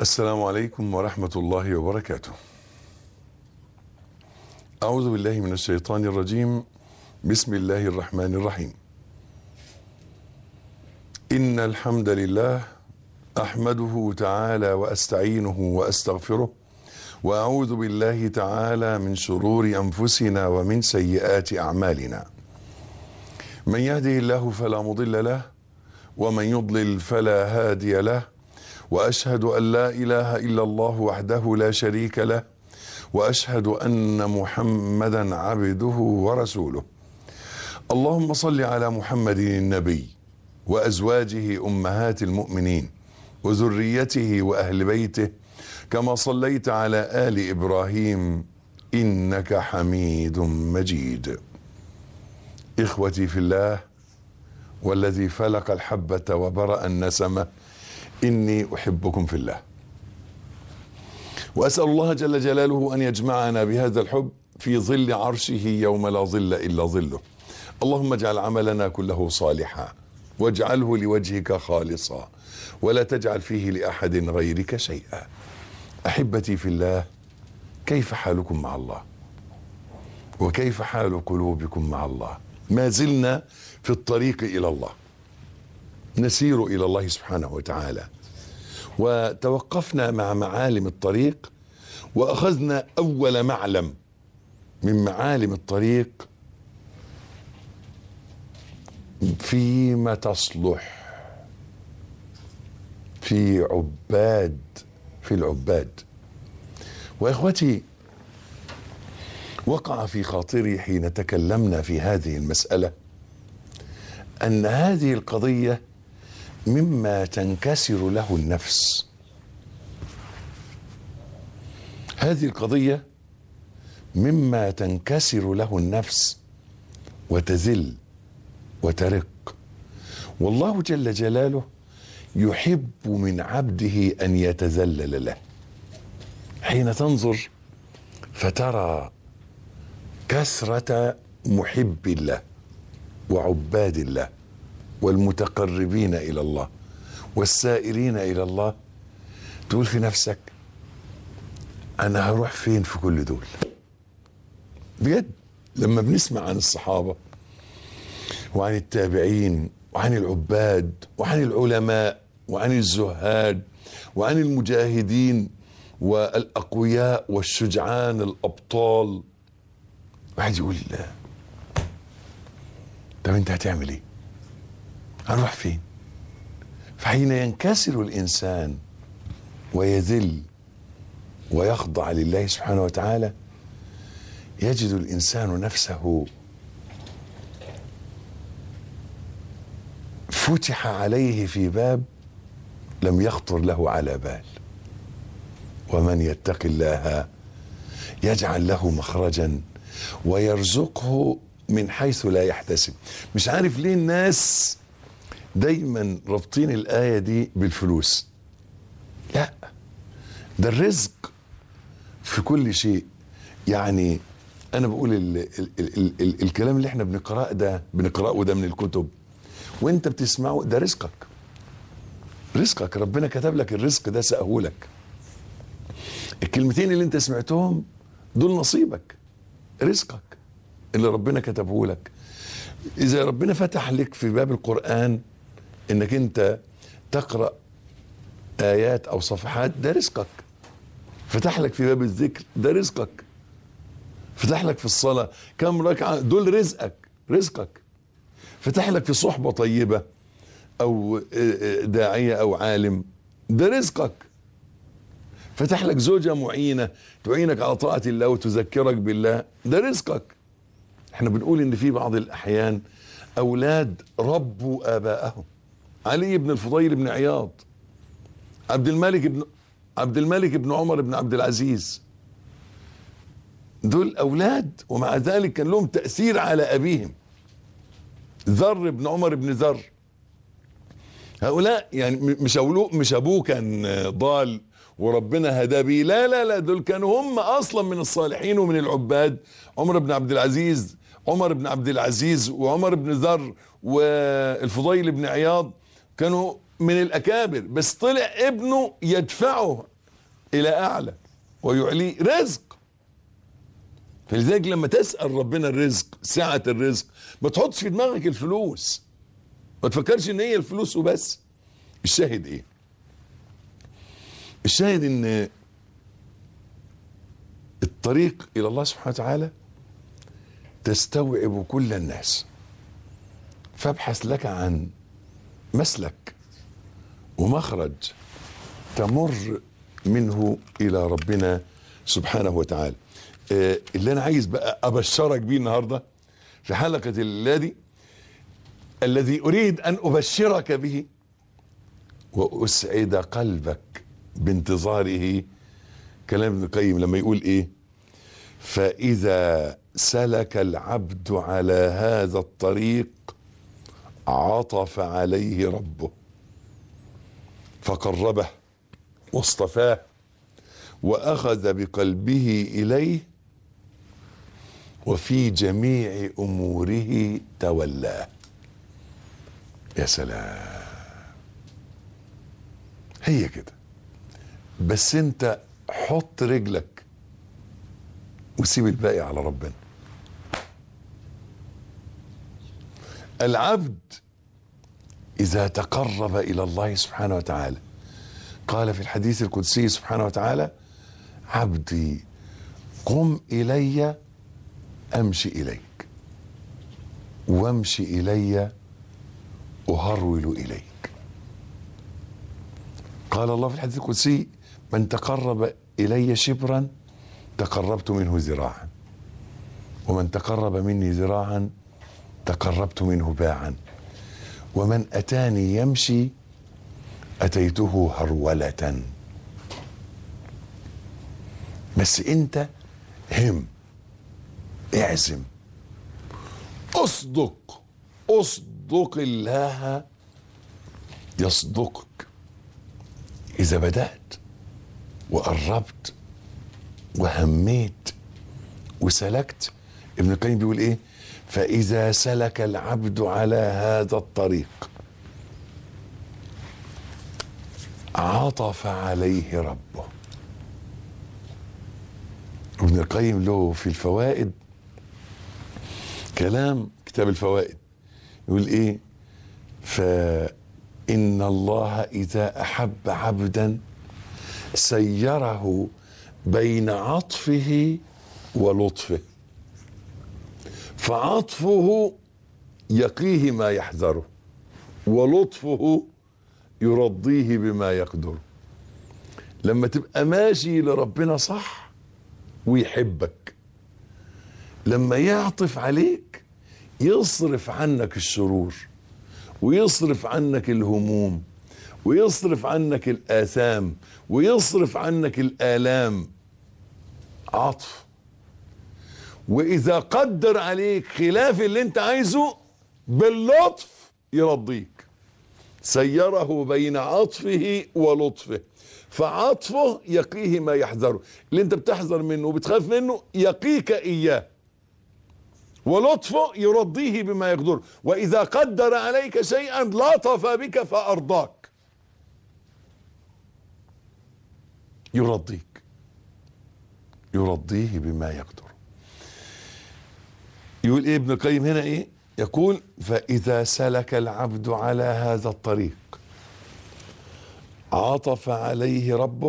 السلام عليكم ورحمة الله وبركاته. أعوذ بالله من الشيطان الرجيم. بسم الله الرحمن الرحيم. إن الحمد لله أحمده تعالى وأستعينه وأستغفره وأعوذ بالله تعالى من شرور أنفسنا ومن سيئات أعمالنا. من يهده الله فلا مضل له ومن يضلل فلا هادي له. واشهد ان لا اله الا الله وحده لا شريك له واشهد ان محمدا عبده ورسوله اللهم صل على محمد النبي وازواجه امهات المؤمنين وذريته واهل بيته كما صليت على ال ابراهيم انك حميد مجيد اخوتي في الله والذي فلق الحبه وبرا النسمه إني أحبكم في الله وأسأل الله جل جلاله أن يجمعنا بهذا الحب في ظل عرشه يوم لا ظل إلا ظله اللهم اجعل عملنا كله صالحا واجعله لوجهك خالصا ولا تجعل فيه لأحد غيرك شيئا أحبتي في الله كيف حالكم مع الله وكيف حال قلوبكم مع الله ما زلنا في الطريق إلى الله نسير الى الله سبحانه وتعالى وتوقفنا مع معالم الطريق واخذنا اول معلم من معالم الطريق فيما تصلح في عباد في العباد واخوتي وقع في خاطري حين تكلمنا في هذه المساله ان هذه القضيه مما تنكسر له النفس هذه القضيه مما تنكسر له النفس وتذل وترق والله جل جلاله يحب من عبده ان يتذلل له حين تنظر فترى كثره محب الله وعباد الله والمتقربين الى الله والسائرين الى الله تقول في نفسك انا هروح فين في كل دول بجد لما بنسمع عن الصحابه وعن التابعين وعن العباد وعن العلماء وعن الزهاد وعن المجاهدين والاقوياء والشجعان الابطال واحد يقول لا طب انت هتعمل ايه هنروح فين فحين ينكسر الانسان ويذل ويخضع لله سبحانه وتعالى يجد الانسان نفسه فتح عليه في باب لم يخطر له على بال ومن يتق الله يجعل له مخرجا ويرزقه من حيث لا يحتسب مش عارف ليه الناس دايما رابطين الآية دي بالفلوس لا ده الرزق في كل شيء يعني أنا بقول ال ال ال ال الكلام اللي احنا بنقرأه ده بنقرأه ده من الكتب وانت بتسمعه ده رزقك رزقك ربنا كتب لك الرزق ده سأهولك الكلمتين اللي انت سمعتهم دول نصيبك رزقك اللي ربنا كتبه لك اذا ربنا فتح لك في باب القرآن انك انت تقرا ايات او صفحات ده رزقك فتح لك في باب الذكر ده رزقك فتح لك في الصلاه كم ركعه دول رزقك رزقك فتح لك في صحبه طيبه او داعيه او عالم ده رزقك فتح لك زوجه معينه تعينك على طاعه الله وتذكرك بالله ده رزقك احنا بنقول ان في بعض الاحيان اولاد ربوا اباءهم علي بن الفضيل بن عياض عبد الملك بن عبد الملك بن عمر بن عبد العزيز دول اولاد ومع ذلك كان لهم تاثير على ابيهم ذر بن عمر بن ذر هؤلاء يعني مش أولو مش ابوه كان ضال وربنا هدى بيه لا لا لا دول كانوا هم اصلا من الصالحين ومن العباد عمر بن عبد العزيز عمر بن عبد العزيز وعمر بن ذر والفضيل بن عياض كانوا من الاكابر بس طلع ابنه يدفعه الى اعلى ويعليه رزق فلذلك لما تسال ربنا الرزق سعه الرزق ما تحطش في دماغك الفلوس ما تفكرش ان هي الفلوس وبس الشاهد ايه الشاهد ان الطريق الى الله سبحانه وتعالى تستوعب كل الناس فابحث لك عن مسلك ومخرج تمر منه الى ربنا سبحانه وتعالى آه، اللي انا عايز بقى ابشرك بيه النهارده في حلقه الليله دي الذي اريد ان ابشرك به واسعد قلبك بانتظاره كلام ابن القيم لما يقول ايه فاذا سلك العبد على هذا الطريق عطف عليه ربه فقربه واصطفاه واخذ بقلبه اليه وفي جميع اموره تولاه يا سلام هي كده بس انت حط رجلك وسيب الباقي على ربنا العبد اذا تقرب الى الله سبحانه وتعالى قال في الحديث القدسي سبحانه وتعالى عبدي قم الي امشي اليك وامشي الي اهرول اليك قال الله في الحديث القدسي من تقرب الي شبرا تقربت منه ذراعا ومن تقرب مني ذراعا تقربت منه باعا ومن اتاني يمشي اتيته هروله بس انت هم اعزم اصدق اصدق الله يصدقك اذا بدات وقربت وهميت وسلكت ابن القيم بيقول ايه فاذا سلك العبد على هذا الطريق عطف عليه ربه ابن القيم له في الفوائد كلام كتاب الفوائد يقول ايه فإن الله إذا أحب عبدا سيره بين عطفه ولطفه فعطفه يقيه ما يحذره ولطفه يرضيه بما يقدره لما تبقى ماشي لربنا صح ويحبك لما يعطف عليك يصرف عنك الشرور ويصرف عنك الهموم ويصرف عنك الآثام ويصرف عنك الآلام عطف وإذا قدر عليك خلاف اللي انت عايزه باللطف يرضيك سيره بين عطفه ولطفه فعطفه يقيه ما يحذره اللي انت بتحذر منه وبتخاف منه يقيك اياه ولطفه يرضيه بما يقدر واذا قدر عليك شيئا لطف بك فارضاك يرضيك يرضيه بما يقدر يقول ايه ابن القيم هنا ايه يقول فاذا سلك العبد على هذا الطريق عطف عليه ربه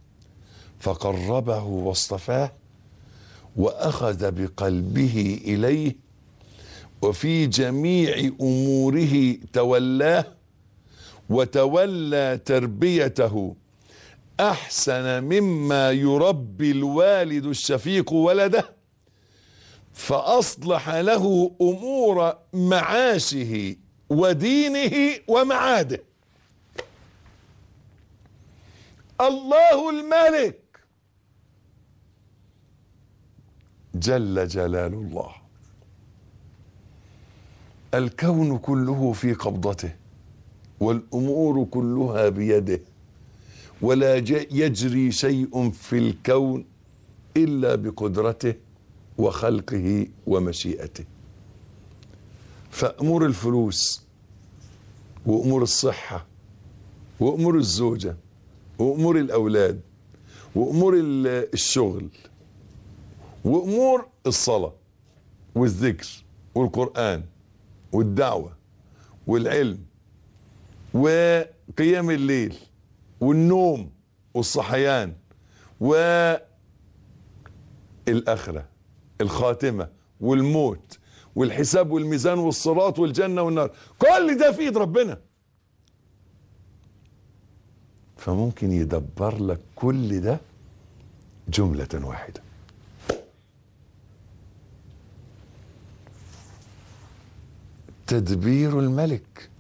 فقربه واصطفاه واخذ بقلبه اليه وفي جميع اموره تولاه وتولى تربيته احسن مما يربي الوالد الشفيق ولده فاصلح له امور معاشه ودينه ومعاده الله الملك جل جلال الله الكون كله في قبضته والامور كلها بيده ولا يجري شيء في الكون الا بقدرته وخلقه ومشيئته فامور الفلوس وامور الصحه وامور الزوجه وامور الاولاد وامور ال- الشغل وامور الصلاه والذكر والقران والدعوه والعلم وقيام الليل والنوم والصحيان والآخرة الخاتمة والموت والحساب والميزان والصراط والجنة والنار كل ده في ايد ربنا فممكن يدبر لك كل ده جملة واحدة تدبير الملك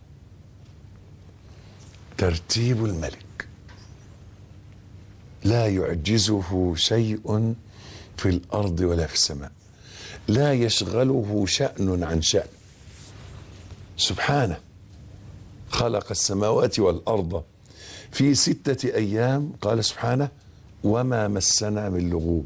ترتيب الملك لا يعجزه شيء في الارض ولا في السماء لا يشغله شان عن شان سبحانه خلق السماوات والارض في سته ايام قال سبحانه وما مسنا من لغوب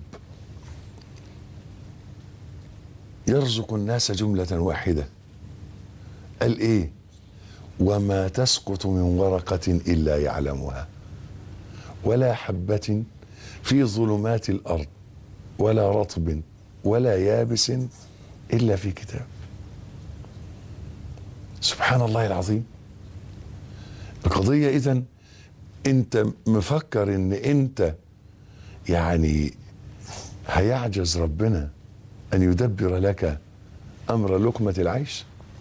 يرزق الناس جمله واحده قال ايه وما تسقط من ورقة إلا يعلمها ولا حبة في ظلمات الأرض ولا رطب ولا يابس إلا في كتاب سبحان الله العظيم القضية إذن أنت مفكر أن أنت يعني هيعجز ربنا أن يدبر لك أمر لقمة العيش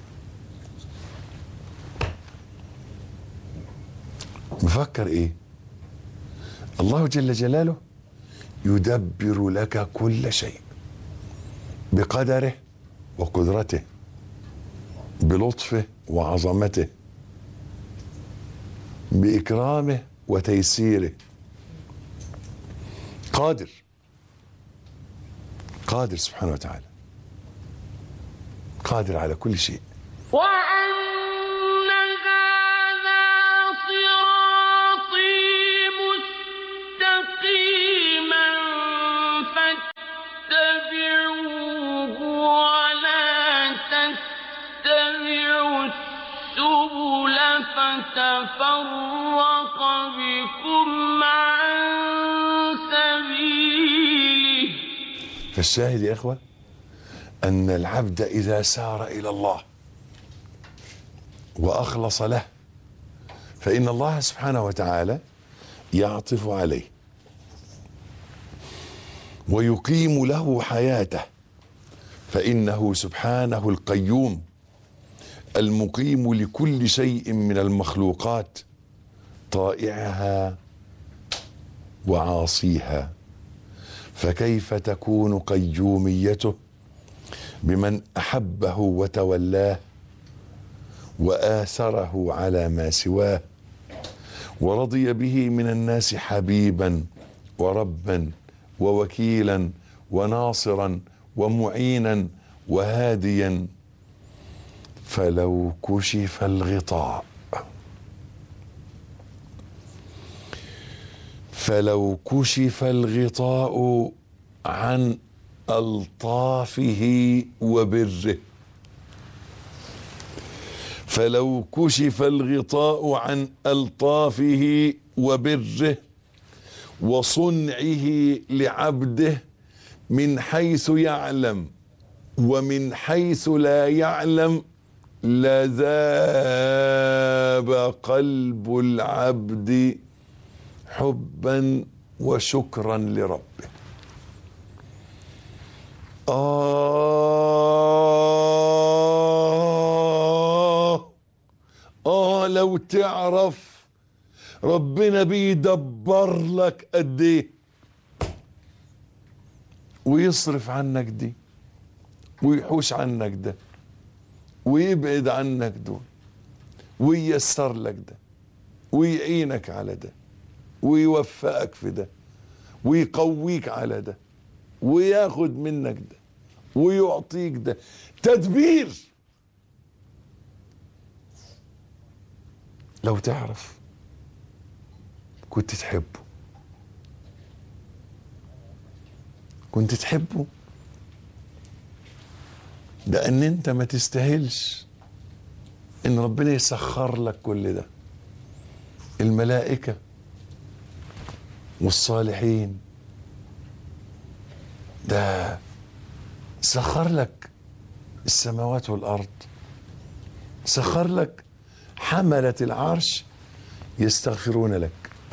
مفكر ايه الله جل جلاله يدبر لك كل شيء بقدره وقدرته بلطفه وعظمته باكرامه وتيسيره قادر قادر سبحانه وتعالى قادر على كل شيء وأن هذا صراطي مستقيما فاتبعوه ولا تتبعوا السبل فتفرق بكم عن سبيله فالشاهد يا اخوه ان العبد اذا سار الى الله واخلص له فان الله سبحانه وتعالى يعطف عليه ويقيم له حياته فانه سبحانه القيوم المقيم لكل شيء من المخلوقات طائعها وعاصيها فكيف تكون قيوميته بمن احبه وتولاه واثره على ما سواه ورضي به من الناس حبيبا وربا ووكيلا وناصرا ومعينا وهاديا فلو كشف الغطاء فلو كشف الغطاء عن الطافه وبره فلو كشف الغطاء عن الطافه وبره وصنعه لعبده من حيث يعلم ومن حيث لا يعلم لذاب قلب العبد حبا وشكرا لربه آه آه لو تعرف ربنا بيدبر لك قد إيه ويصرف عنك دي ويحوش عنك ده ويبعد عنك دول وييسر لك ده ويعينك على ده ويوفقك في ده ويقويك على ده وياخد منك ده ويعطيك ده تدبير لو تعرف كنت تحبه كنت تحبه لان انت ما تستاهلش ان ربنا يسخر لك كل ده الملائكه والصالحين ده سخر لك السماوات والارض سخر لك حملة العرش يستغفرون لك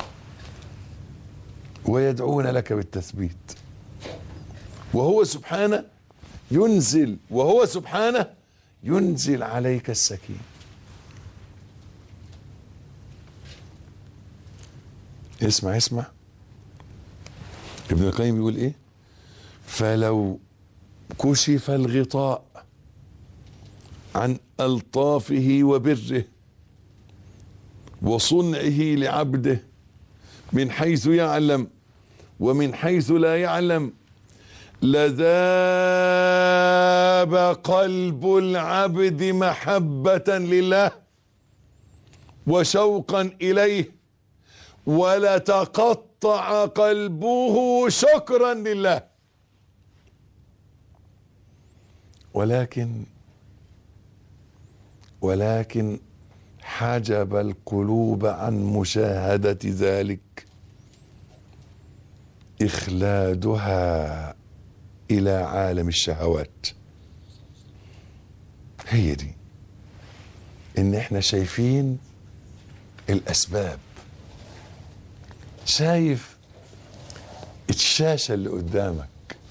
ويدعون لك بالتثبيت وهو سبحانه ينزل وهو سبحانه ينزل عليك السكين اسمع اسمع ابن القيم يقول ايه فلو كشف الغطاء عن الطافه وبره وصنعه لعبده من حيث يعلم ومن حيث لا يعلم لذاب قلب العبد محبة لله وشوقا إليه ولتقطع قلبه شكرا لله ولكن ولكن حجب القلوب عن مشاهدة ذلك إخلادها إلى عالم الشهوات هي دي إن إحنا شايفين الأسباب شايف الشاشة اللي قدامك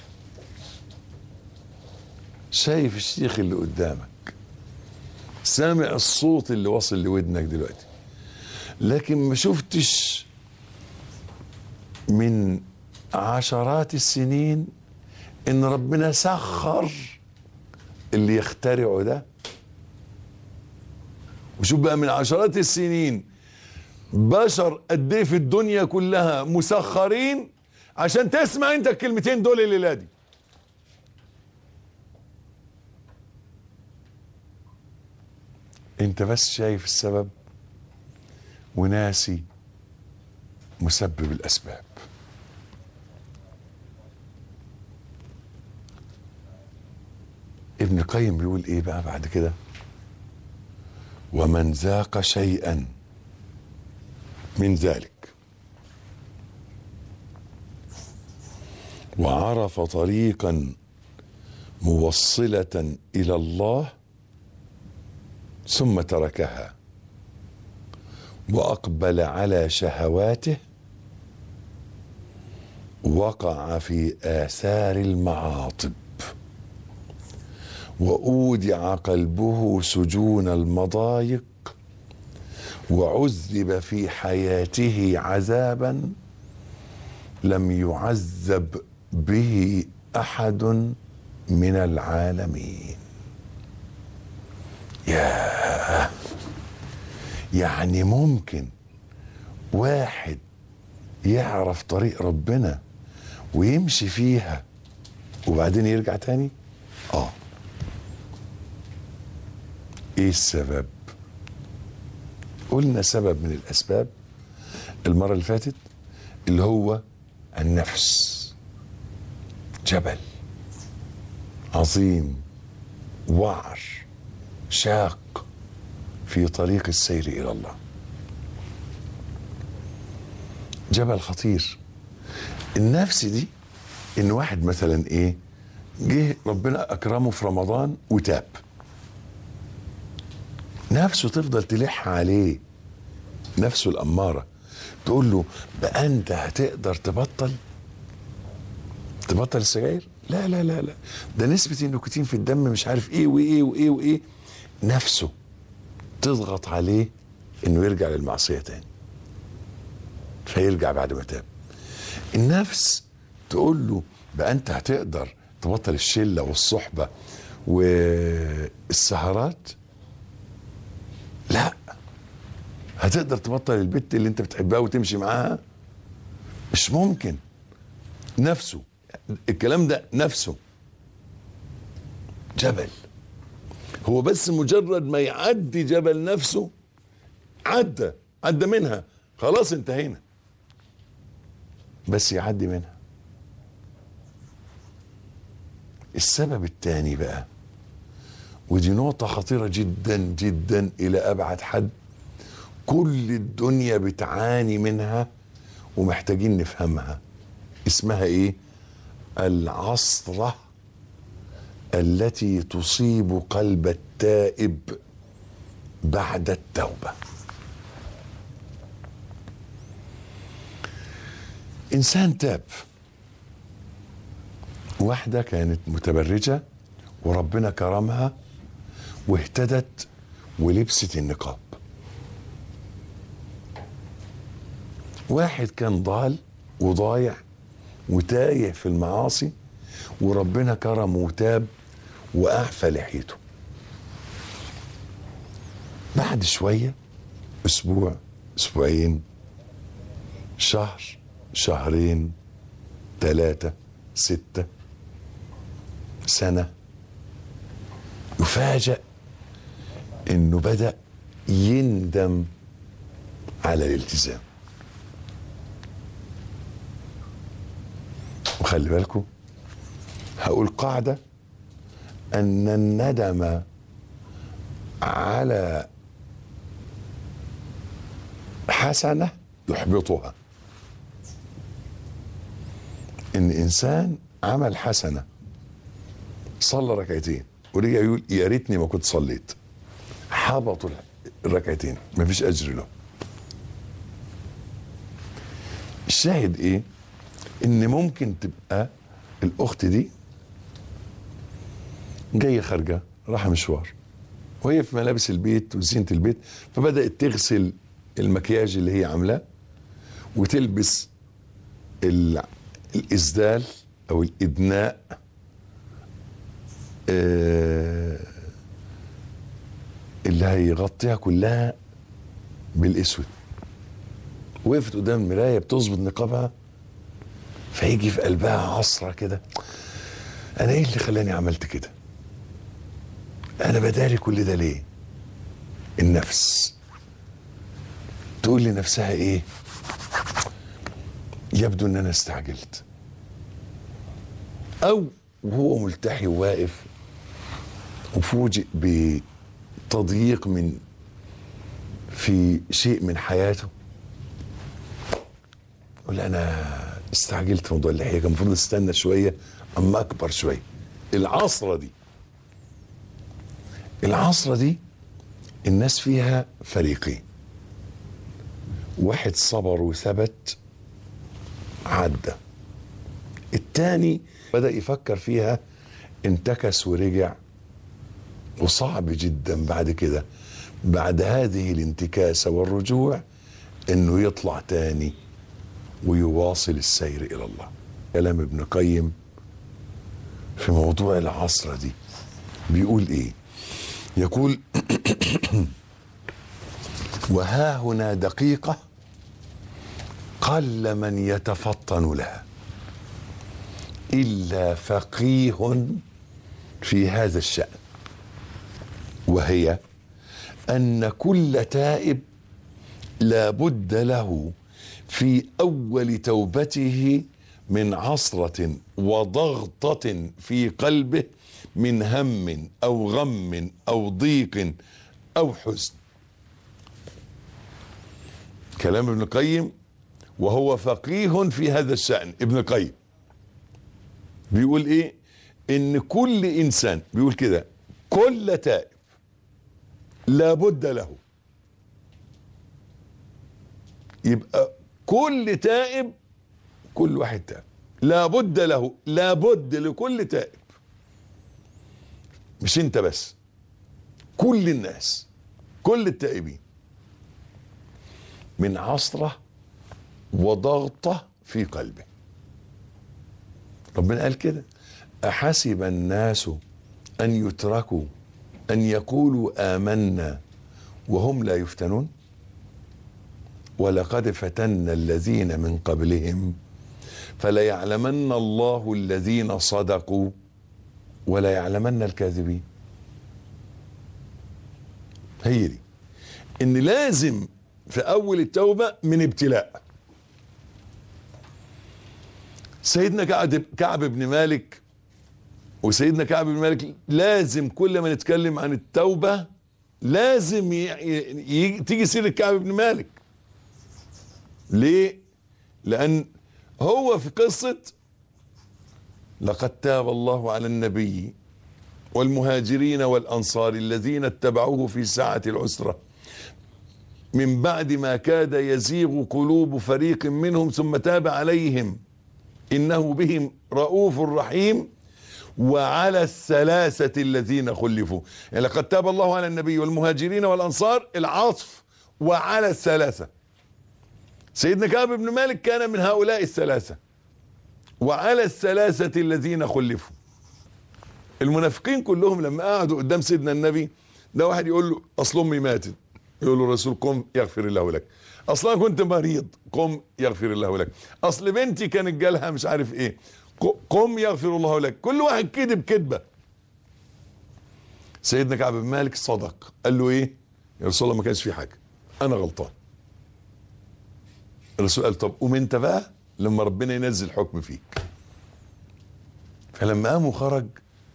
شايف الشيخ اللي قدامك سامع الصوت اللي واصل لودنك دلوقتي لكن ما شفتش من عشرات السنين ان ربنا سخر اللي يخترعه ده وشوف بقى من عشرات السنين بشر قد ايه في الدنيا كلها مسخرين عشان تسمع انت الكلمتين دول الليله دي انت بس شايف السبب وناسي مسبب الاسباب ابن القيم بيقول ايه بقى بعد كده ومن ذاق شيئا من ذلك وعرف طريقا موصله الى الله ثم تركها واقبل على شهواته وقع في اثار المعاطب واودع قلبه سجون المضايق وعذب في حياته عذابا لم يعذب به احد من العالمين ياه يعني ممكن واحد يعرف طريق ربنا ويمشي فيها وبعدين يرجع تاني اه ايه السبب قلنا سبب من الاسباب المره اللي فاتت اللي هو النفس جبل عظيم وعر شاق في طريق السير الى الله جبل خطير النفس دي ان واحد مثلا ايه جه ربنا اكرمه في رمضان وتاب نفسه تفضل تلح عليه نفسه الاماره تقول له بقى انت هتقدر تبطل تبطل السجاير لا لا لا لا ده نسبة النيكوتين في الدم مش عارف ايه وايه وايه وايه نفسه تضغط عليه انه يرجع للمعصية تاني فيرجع بعد ما تاب النفس تقول له بقى انت هتقدر تبطل الشلة والصحبة والسهرات لا هتقدر تبطل البت اللي انت بتحبها وتمشي معاها مش ممكن نفسه الكلام ده نفسه جبل هو بس مجرد ما يعدي جبل نفسه عدى عدى منها خلاص انتهينا بس يعدي منها السبب الثاني بقى ودي نقطة خطيرة جدا جدا إلى أبعد حد كل الدنيا بتعاني منها ومحتاجين نفهمها اسمها ايه العصرة التي تصيب قلب التائب بعد التوبة انسان تاب واحدة كانت متبرجة وربنا كرمها واهتدت ولبست النقاب واحد كان ضال وضايع وتايه في المعاصي وربنا كرمه وتاب واعفى لحيته بعد شويه اسبوع اسبوعين شهر شهرين ثلاثه سته سنه يفاجأ انه بدأ يندم على الالتزام وخلي بالكم هقول قاعدة أن الندم على حسنة يحبطها إن إنسان عمل حسنة صلى ركعتين ورجع يقول يا ريتني ما كنت صليت حبطوا الركعتين مفيش أجر له الشاهد إيه ان ممكن تبقى الاخت دي جايه خارجه رايحه مشوار وهي في ملابس البيت وزينه البيت فبدات تغسل المكياج اللي هي عاملاه وتلبس ال- الاسدال او الادناء آه، اللي هيغطيها كلها بالاسود وقفت قدام المرايه بتظبط نقابها فيجي في قلبها عصرة كده انا ايه اللي خلاني عملت كده انا بداري كل ده ليه النفس تقول لنفسها ايه يبدو ان انا استعجلت او وهو ملتحي وواقف وفوجئ بتضييق من في شيء من حياته يقول انا استعجلت في موضوع اللحيه كان المفروض استنى شويه اما اكبر شويه العصره دي العصره دي الناس فيها فريقين واحد صبر وثبت عدى التاني بدأ يفكر فيها انتكس ورجع وصعب جدا بعد كده بعد هذه الانتكاسة والرجوع انه يطلع تاني ويواصل السير الى الله كلام ابن قيم في موضوع العصرة دي بيقول ايه يقول وها هنا دقيقة قل من يتفطن لها إلا فقيه في هذا الشأن وهي أن كل تائب لا بد له في أول توبته من عصرة وضغطة في قلبه من هم أو غم أو ضيق أو حزن كلام ابن القيم وهو فقيه في هذا الشأن ابن القيم بيقول ايه ان كل انسان بيقول كده كل تائب لابد له يبقى كل تائب كل واحد تائب لابد له لابد لكل تائب مش انت بس كل الناس كل التائبين من عصرة وضغطة في قلبه ربنا قال كده أحسب الناس أن يتركوا أن يقولوا آمنا وهم لا يفتنون ولقد فتنا الذين من قبلهم فليعلمن الله الذين صدقوا ولا يعلمن الكاذبين هي دي ان لازم في اول التوبه من ابتلاء سيدنا كعب كعب بن مالك وسيدنا كعب بن مالك لازم كل ما نتكلم عن التوبه لازم ي... ي... تيجي سيره كعب بن مالك ليه لان هو في قصة لقد تاب الله على النبي والمهاجرين والانصار الذين اتبعوه في ساعة العسرة من بعد ما كاد يزيغ قلوب فريق منهم ثم تاب عليهم انه بهم رؤوف رحيم وعلى الثلاثة الذين خلفوا يعني لقد تاب الله على النبي والمهاجرين والأنصار العطف وعلى الثلاثة سيدنا كعب بن مالك كان من هؤلاء الثلاثة وعلى الثلاثة الذين خلفوا المنافقين كلهم لما قعدوا قدام سيدنا النبي ده واحد يقول له أصل أمي ماتت يقول له الرسول قم يغفر الله لك أصلا كنت مريض قم يغفر الله لك أصل بنتي كانت جالها مش عارف إيه قم يغفر الله لك كل واحد كذب كذبه سيدنا كعب بن مالك صدق قال له ايه يا رسول الله ما كانش في حاجه انا غلطان الرسول قال طب قوم انت بقى لما ربنا ينزل حكم فيك فلما قام وخرج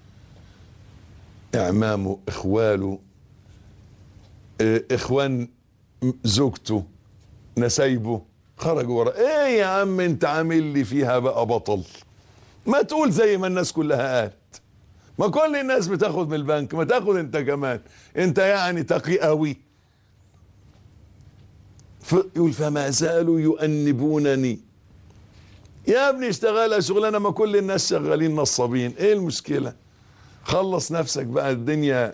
اعمامه اخواله اه اخوان زوجته نسايبه خرجوا ورا ايه يا عم انت عامل لي فيها بقى بطل ما تقول زي ما الناس كلها قالت ما كل الناس بتاخد من البنك ما تاخد انت كمان انت يعني تقي قوي يقول فما زالوا يؤنبونني يا ابني اشتغل شغلانه ما كل الناس شغالين نصابين ايه المشكله خلص نفسك بقى الدنيا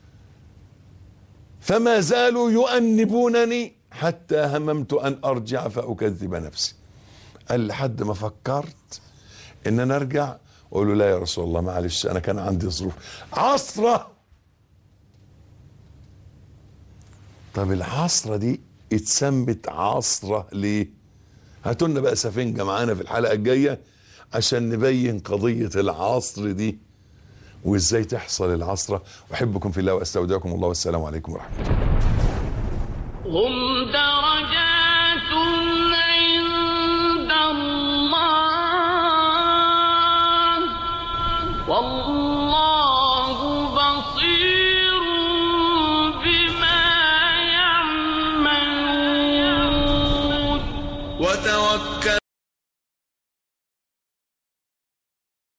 فما زالوا يؤنبونني حتى هممت ان ارجع فاكذب نفسي قال لحد ما فكرت ان انا ارجع واقول له لا يا رسول الله معلش انا كان عندي ظروف عصره طب العصره دي اتسمت عصره ليه هاتوا لنا بقى سفنجه معانا في الحلقه الجايه عشان نبين قضيه العصر دي وازاي تحصل العصره احبكم في الله واستودعكم الله والسلام عليكم ورحمه الله هم درجات